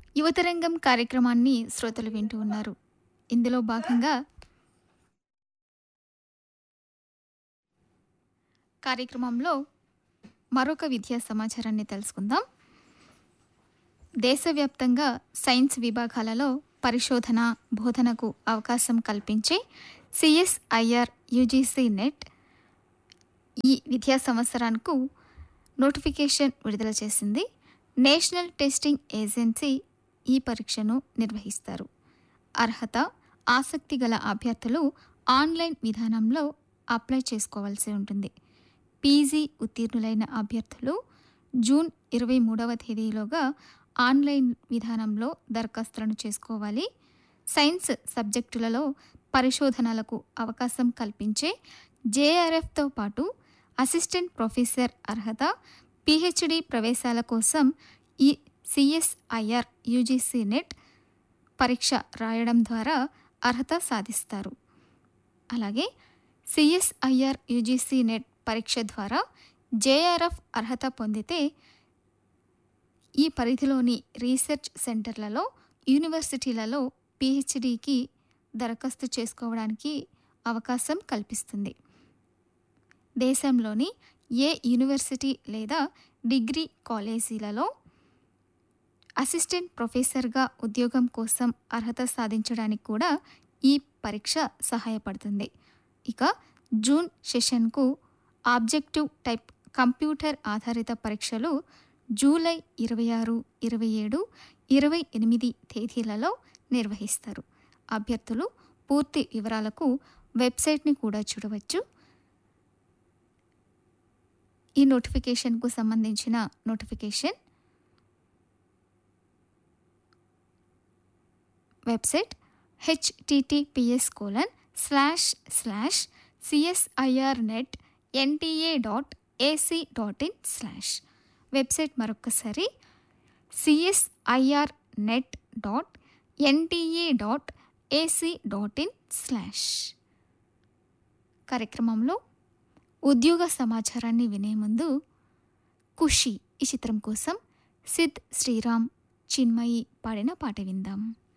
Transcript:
యువతరంగం కార్యక్రమాన్ని శ్రోతలు వింటూ ఉన్నారు ఇందులో భాగంగా కార్యక్రమంలో మరొక విద్యా సమాచారాన్ని తెలుసుకుందాం దేశవ్యాప్తంగా సైన్స్ విభాగాలలో పరిశోధన బోధనకు అవకాశం కల్పించే సిఎస్ఐఆర్ యూజీసీ నెట్ ఈ విద్యా సంవత్సరానికి నోటిఫికేషన్ విడుదల చేసింది నేషనల్ టెస్టింగ్ ఏజెన్సీ ఈ పరీక్షను నిర్వహిస్తారు అర్హత ఆసక్తి గల అభ్యర్థులు ఆన్లైన్ విధానంలో అప్లై చేసుకోవాల్సి ఉంటుంది పీజీ ఉత్తీర్ణులైన అభ్యర్థులు జూన్ ఇరవై మూడవ తేదీలోగా ఆన్లైన్ విధానంలో దరఖాస్తులను చేసుకోవాలి సైన్స్ సబ్జెక్టులలో పరిశోధనలకు అవకాశం కల్పించే జేఆర్ఎఫ్తో పాటు అసిస్టెంట్ ప్రొఫెసర్ అర్హత పిహెచ్డి ప్రవేశాల కోసం ఈ సిఎస్ఐఆర్ యూజీసీ నెట్ పరీక్ష రాయడం ద్వారా అర్హత సాధిస్తారు అలాగే సిఎస్ఐఆర్ యూజీసీ నెట్ పరీక్ష ద్వారా జేఆర్ఎఫ్ అర్హత పొందితే ఈ పరిధిలోని రీసెర్చ్ సెంటర్లలో యూనివర్సిటీలలో పిహెచ్డికి దరఖాస్తు చేసుకోవడానికి అవకాశం కల్పిస్తుంది దేశంలోని ఏ యూనివర్సిటీ లేదా డిగ్రీ కాలేజీలలో అసిస్టెంట్ ప్రొఫెసర్గా ఉద్యోగం కోసం అర్హత సాధించడానికి కూడా ఈ పరీక్ష సహాయపడుతుంది ఇక జూన్ సెషన్కు ఆబ్జెక్టివ్ టైప్ కంప్యూటర్ ఆధారిత పరీక్షలు జూలై ఇరవై ఆరు ఇరవై ఏడు ఇరవై ఎనిమిది తేదీలలో నిర్వహిస్తారు అభ్యర్థులు పూర్తి వివరాలకు వెబ్సైట్ని కూడా చూడవచ్చు ఈ నోటిఫికేషన్కు సంబంధించిన notification website https colon slash slash CSIR net NTA dot AC dot in slash website మరొకసారి CSIR net dot NTA dot AC dot in slash కార్యక్రమంలో ఉద్యోగ సమాచారాన్ని వినే ముందు ఖుషి ఈ చిత్రం కోసం సిద్ శ్రీరామ్ చిన్మయి పాడిన పాట విందాం